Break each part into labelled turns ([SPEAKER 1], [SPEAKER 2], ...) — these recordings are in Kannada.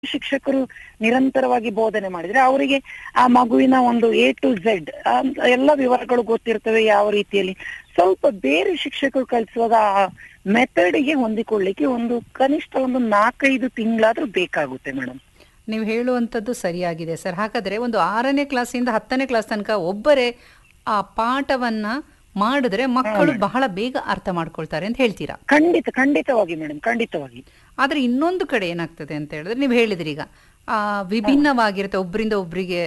[SPEAKER 1] ಶಿಕ್ಷಕರು ನಿರಂತರವಾಗಿ ಬೋಧನೆ ಮಾಡಿದ್ರೆ ಅವರಿಗೆ ಆ ಮಗುವಿನ ಒಂದು ಎ ಟು ಝೆಡ್ ಎಲ್ಲ ವಿವರಗಳು ಗೊತ್ತಿರ್ತವೆ ಯಾವ ರೀತಿಯಲ್ಲಿ ಸ್ವಲ್ಪ ಬೇರೆ ಶಿಕ್ಷಕರು ಕಲಿಸುವಾಗ ಆ ಮೆಥಡ್ಗೆ ಹೊಂದಿಕೊಳ್ಳಿಕ್ಕೆ ಒಂದು ಕನಿಷ್ಠ ಒಂದು ನಾಲ್ಕೈದು ತಿಂಗಳಾದ್ರೂ ಬೇಕಾಗುತ್ತೆ ಮೇಡಮ್
[SPEAKER 2] ನೀವು ಹೇಳುವಂಥದ್ದು ಸರಿಯಾಗಿದೆ ಸರ್ ಹಾಗಾದ್ರೆ ಒಂದು ಆರನೇ ಕ್ಲಾಸಿಂದ ಹತ್ತನೇ ಕ್ಲಾಸ್ ತನಕ ಒಬ್ಬರೇ ಆ ಪಾಠವನ್ನ ಮಾಡಿದ್ರೆ ಮಕ್ಕಳು ಬಹಳ ಬೇಗ ಅರ್ಥ ಮಾಡ್ಕೊಳ್ತಾರೆ ಅಂತ ಹೇಳ್ತೀರಾ
[SPEAKER 1] ಖಂಡಿತ ಖಂಡಿತವಾಗಿ ಮೇಡಮ್ ಖಂಡಿತವಾಗಿ
[SPEAKER 2] ಆದ್ರೆ ಇನ್ನೊಂದು ಕಡೆ ಏನಾಗ್ತದೆ ಅಂತ ಹೇಳಿದ್ರೆ ನೀವು ಹೇಳಿದ್ರಿ ಈಗ ಆ ವಿಭಿನ್ನವಾಗಿರುತ್ತೆ ಒಬ್ಬರಿಂದ ಒಬ್ಬರಿಗೆ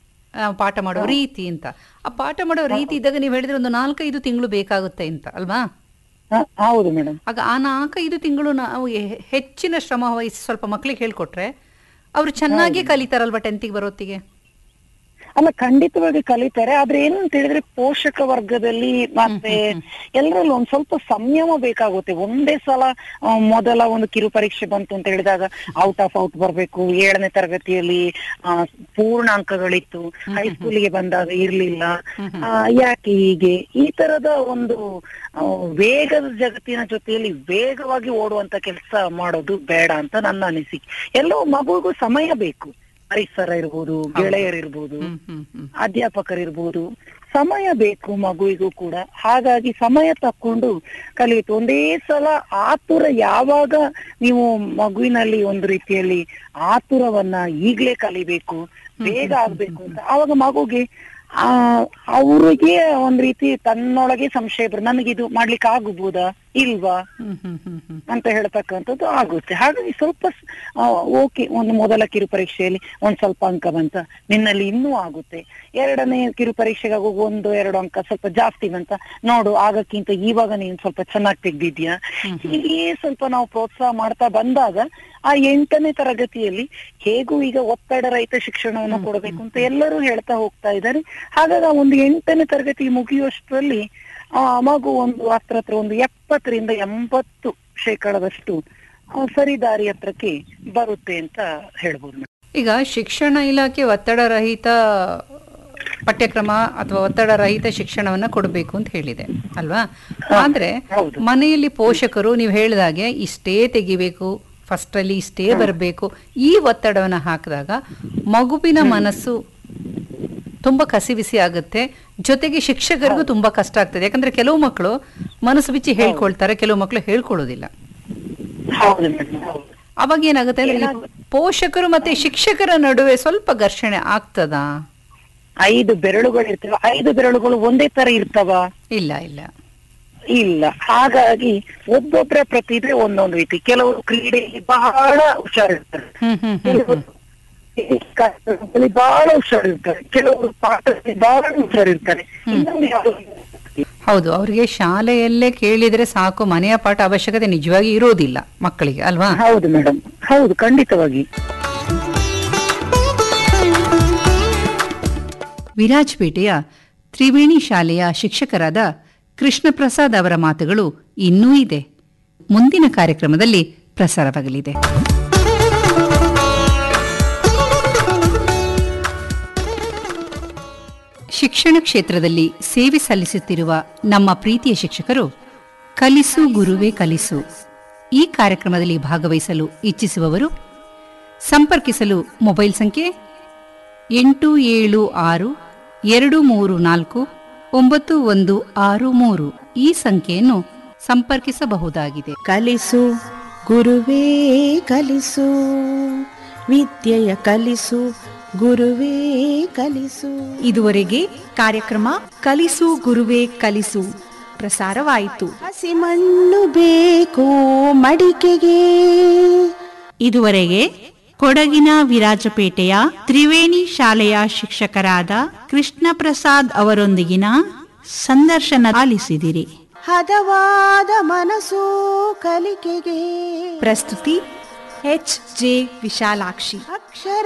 [SPEAKER 2] ಪಾಠ ಮಾಡೋ ರೀತಿ ಅಂತ ಆ ಪಾಠ ಮಾಡೋ ರೀತಿ ಇದ್ದಾಗ ನೀವು ಹೇಳಿದ್ರೆ ಒಂದು ನಾಲ್ಕೈದು ತಿಂಗಳು ಬೇಕಾಗುತ್ತೆ ಅಂತ ಅಲ್ವಾ
[SPEAKER 1] ಹ, ಹೌದು ಮೇಡಮ್
[SPEAKER 2] ಆಗ ಆ ನಾಲ್ಕೈದು ತಿಂಗಳು ನಾವು ಹೆ- ಹೆಚ್ಚಿನ ಶ್ರಮ ವಹಿಸಿ ಸ್ವಲ್ಪ ಮಕ್ಕಳಿಗೆ ಹೇಳ್ಕೊಟ್ರೆ ಅವರು ಚೆನ್ನಾಗಿ ಕಲಿತಾರಲ್ವಾ ಟೆಂತಿಗೆ ಬರೋತ್ತಿಗೆ
[SPEAKER 1] ಅಲ್ಲ ಖಂಡಿತವಾಗಿ ಕಲಿತಾರೆ ಆದ್ರೆ ಏನು ಅಂತ ಹೇಳಿದ್ರೆ ಪೋಷಕ ವರ್ಗದಲ್ಲಿ ಮತ್ತೆ ಎಲ್ಲರಲ್ಲೂ ಒಂದ್ ಸ್ವಲ್ಪ ಸಂಯಮ ಬೇಕಾಗುತ್ತೆ ಒಂದೇ ಸಲ ಆ, ಮೊದಲ ಒಂದು ಕಿರು ಪರೀಕ್ಷೆ ಬಂತು ಅಂತ ಹೇಳಿದಾಗ ಔಟ್ ಆಫ್ ಔಟ್ ಬರ್ಬೇಕು ಏಳನೇ ತರಗತಿಯಲ್ಲಿ ಆ, ಪೂರ್ಣ ಅಂಕಗಳಿತ್ತು ಹೈಸ್ಕೂಲಿಗೆ ಬಂದಾಗ ಇರ್ಲಿಲ್ಲ ಆ, ಯಾಕೆ ಹೀಗೆ ಈ ತರದ ಒಂದು ಆ, ವೇಗದ ಜಗತ್ತಿನ ಜೊತೆಯಲ್ಲಿ ವೇಗವಾಗಿ ಓಡುವಂತ ಕೆಲಸ ಮಾಡೋದು ಬೇಡ ಅಂತ ನನ್ನ ಅನಿಸಿಕೆ ಎಲ್ಲೋ ಮಗುವಿಗೂ ಸಮಯ ಬೇಕು ಪರಿಸರ ಇರ್ಬೋದು ಗೆಳೆಯರಿರ್ಬೋದು
[SPEAKER 2] ಹ್ಮ್ ಹ್ಮ್ ಹ್ಮ್
[SPEAKER 1] ಅಧ್ಯಾಪಕರಿರ್ಬೋದು ಸಮಯ ಬೇಕು ಮಗುವಿಗೂ ಕೂಡ ಹಾಗಾಗಿ ಸಮಯ ತಕ್ಕೊಂಡು ಕಲಿಯಿತು ಒಂದೇ ಸಲ ಆತುರ ಯಾವಾಗ ನೀವು ಮಗುವಿನಲ್ಲಿ ಒಂದು ರೀತಿಯಲ್ಲಿ ಆತುರವನ್ನ ಈಗ್ಲೇ ಕಲಿಬೇಕು ಬೇಗ ಆಗ್ಬೇಕು ಅಂತ ಆವಾಗ ಮಗುಗೆ ಆ ಅವ್ರಿಗೆ ಒಂದ್ ರೀತಿ ತನ್ನೊಳಗೆ ಸಂಶಯ ಬರ್ ನನಗಿದು ಮಾಡ್ಲಿಕ್ಕೆ ಆಗಬಹುದಾ ಇಲ್ವಾ
[SPEAKER 2] ಹ್ಮ್ ಹ್ಮ್ ಹ್ಮ್ ಹ್ಮ್
[SPEAKER 1] ಅಂತ ಹೇಳ್ತಕ್ಕಂಥದ್ದು ಆಗುತ್ತೆ ಹಾಗಾಗಿ ಸ್ವಲ್ಪ ಓಕೆ ಒಂದು ಮೊದಲ ಕಿರು ಪರೀಕ್ಷೆಯಲ್ಲಿ ಒಂದ್ ಸ್ವಲ್ಪ ಅಂಕ ಬಂತ ನಿನ್ನಲ್ಲಿ ಇನ್ನೂ ಆಗುತ್ತೆ ಎರಡನೇ ಕಿರು ಪರೀಕ್ಷೆಗೆ ಆಗುವಾಗ ಒಂದು ಎರಡು ಅಂಕ ಸ್ವಲ್ಪ ಜಾಸ್ತಿ ಬಂತ ನೋಡು ಆಗಕ್ಕಿಂತ ಇವಾಗ ನೀನ್ ಸ್ವಲ್ಪ ಚೆನ್ನಾಗಿ ತೆಗ್ದಿದ್ಯಾ ಹೀಗೆ ಸ್ವಲ್ಪ ನಾವು ಪ್ರೋತ್ಸಾಹ ಮಾಡ್ತಾ ಬಂದಾಗ ಆ ಎಂಟನೇ ತರಗತಿಯಲ್ಲಿ ಹೇಗೂ ಈಗ ಒತ್ತಡ ರಹಿತ ಶಿಕ್ಷಣವನ್ನು ಕೊಡಬೇಕು ಅಂತ ಎಲ್ಲರೂ ಹೇಳ್ತಾ ಹೋಗ್ತಾ ಇದ್ದಾರೆ ಹಾಗಾಗಿ ಆ ಒಂದು ಎಂಟನೇ ತರಗತಿ ಮುಗಿಯುವಷ್ಟರಲ್ಲಿ ಆ ಮಗು ಒಂದು ಹತ್ರ ಹತ್ರ ಒಂದು ಎಪ್ಪತ್ತರಿಂದ ಎಂಬತ್ತು ಶೇಕಡದಷ್ಟು ಆ, ಸರಿ ದಾರಿ ಹತ್ರಕ್ಕೆ ಬರುತ್ತೆ ಅಂತ ಹೇಳ್ಬೋದು ಮೇಡಮ್
[SPEAKER 2] ಈಗ ಶಿಕ್ಷಣ ಇಲಾಖೆ ಒತ್ತಡ ರಹಿತ ಪಠ್ಯಕ್ರಮ ಅಥವಾ ಒತ್ತಡ ರಹಿತ ಶಿಕ್ಷಣವನ್ನ ಕೊಡಬೇಕು ಅಂತ ಹೇಳಿದೆ ಅಲ್ವಾ ಆದ್ರೆ
[SPEAKER 1] ಹೌದು.
[SPEAKER 2] ಮನೆಯಲ್ಲಿ ಪೋಷಕರು ನೀವು ಹೇಳಿದಾಗೆ ಇಷ್ಟೇ ತೆಗಿಬೇಕು ಫಸ್ಟ್ ಅಲ್ಲಿ ಇಷ್ಟೇ ಬರಬೇಕು ಈ ಒತ್ತಡವನ್ನ ಹಾಕಿದಾಗ ಮಗುವಿನ ಮನಸ್ಸು ತುಂಬಾ ಕಸಿವಿಸಿ ಆಗುತ್ತೆ ಜೊತೆಗೆ ಶಿಕ್ಷಕರಿಗೂ ತುಂಬಾ ಕಷ್ಟ ಆಗ್ತದೆ ಯಾಕಂದ್ರೆ ಕೆಲವು ಮಕ್ಕಳು ಮನಸ್ಸು ಬಿಚ್ಚಿ ಹೇಳ್ಕೊಳ್ತಾರೆ ಕೆಲವು ಮಕ್ಕಳು ಹೇಳ್ಕೊಳ್ಳೋದಿಲ್ಲ
[SPEAKER 1] ಹೌದು ಮೇಡಮ್ ಹೌದು
[SPEAKER 2] ಅವಾಗ ಏನಾಗುತ್ತೆ ಅಂದ್ರೆ ಈ ಪೋಷಕರು ಮತ್ತೆ ಶಿಕ್ಷಕರ ನಡುವೆ ಸ್ವಲ್ಪ ಘರ್ಷಣೆ ಆಗ್ತದಾ
[SPEAKER 1] ಐದು ಬೆರಳುಗಳು ಇರ್ತವೆ ಐದು ಬೆರಳುಗಳು ಒಂದೇ ತರ ಇರ್ತವ
[SPEAKER 2] ಇಲ್ಲ ಇಲ್ಲ
[SPEAKER 1] ಇಲ್ಲ ಹಾಗಾಗಿ ಒಬ್ಬೊಬ್ಬರ ಪ್ರತಿಭೆ ಒಂದೊಂದು ರೀತಿ ಕೆಲವರು ಕ್ರೀಡೆಯಲ್ಲಿ ಬಹಳ ಹುಷಾರಿರ್ತಾರೆ
[SPEAKER 2] ಹ್ಮ್ ಹ್ಮ್ ಹ್ಮ್
[SPEAKER 1] ಕೆಲವರು ಕಾರ್ಯಕ್ರಮದಲ್ಲಿ ಬಹಳ ಹುಷಾರಿರ್ತಾರೆ ಕೆಲವರು ಪಾಠದಲ್ಲಿ ಬಹಳ ಹುಷಾರಿರ್ತಾರೆ ಇನ್ನೊಂದು ಯಾರು
[SPEAKER 2] ಹೌದು ಅವ್ರಿಗೆ ಶಾಲೆಯಲ್ಲೇ ಕೇಳಿದ್ರೆ ಸಾಕು ಮನೆಯ ಪಾಠ ಅವಶ್ಯಕತೆ ನಿಜವಾಗಿ ಇರೋದಿಲ್ಲ ಮಕ್ಕಳಿಗೆ ಅಲ್ವಾ
[SPEAKER 1] ಹೌದು ಮೇಡಮ್ ಹೌದು ಖಂಡಿತವಾಗಿ
[SPEAKER 2] ವಿರಾಜಪೇಟೆಯ ತ್ರಿವೇಣಿ ಶಾಲೆಯ ಶಿಕ್ಷಕರಾದ ಕೃಷ್ಣ ಪ್ರಸಾದ್ ಅವರ ಮಾತುಗಳು ಇನ್ನೂ ಇದೆ ಮುಂದಿನ ಕಾರ್ಯಕ್ರಮದಲ್ಲಿ ಪ್ರಸಾರವಾಗಲಿದೆ ಶಿಕ್ಷಣ ಕ್ಷೇತ್ರದಲ್ಲಿ ಸೇವೆ ಸಲ್ಲಿಸುತ್ತಿರುವ ನಮ್ಮ ಪ್ರೀತಿಯ ಶಿಕ್ಷಕರು ಕಲಿಸು ಗುರುವೇ ಕಲಿಸು ಈ ಕಾರ್ಯಕ್ರಮದಲ್ಲಿ ಭಾಗವಹಿಸಲು ಇಚ್ಛಿಸುವವರು ಸಂಪರ್ಕಿಸಲು ಮೊಬೈಲ್ ಸಂಖ್ಯೆ ಎಂಟು ಏಳು ಆರು ಎರಡು ಮೂರು ನಾಲ್ಕು ಒಂಬತ್ತು ಒಂದು ಆರು ಮೂರು ಈ ಸಂಖ್ಯೆಯನ್ನು ಸಂಪರ್ಕಿಸಬಹುದಾಗಿದೆ
[SPEAKER 3] ಕಲಿಸು ಗುರುವೇ ಕಲಿಸು ವಿದ್ಯೆಯ ಕಲಿಸು ಗುರುವೇ ಕಲಿಸು
[SPEAKER 4] ಇದುವರೆಗೆ ಕಾರ್ಯಕ್ರಮ ಕಲಿಸು ಗುರುವೇ ಕಲಿಸು ಪ್ರಸಾರವಾಯಿತು
[SPEAKER 3] ಹಸಿ ಮಣ್ಣು ಬೇಕು ಮಡಿಕೆಗೆ
[SPEAKER 4] ಇದುವರೆಗೆ ಕೊಡಗಿನ ವಿರಾಜಪೇಟೆಯ ತ್ರಿವೇಣಿ ಶಾಲೆಯ ಶಿಕ್ಷಕರಾದ ಕೃಷ್ಣ ಪ್ರಸಾದ್ ಅವರೊಂದಿಗಿನ ಸಂದರ್ಶನ ಆಲಿಸಿದಿರಿ
[SPEAKER 3] ಹದವಾದ ಮನಸ್ಸು ಕಲಿಕೆಗೆ
[SPEAKER 4] ಪ್ರಸ್ತುತಿ ಎಚ್ ಜೆ ವಿಶಾಲಾಕ್ಷಿ
[SPEAKER 3] ಅಕ್ಷರ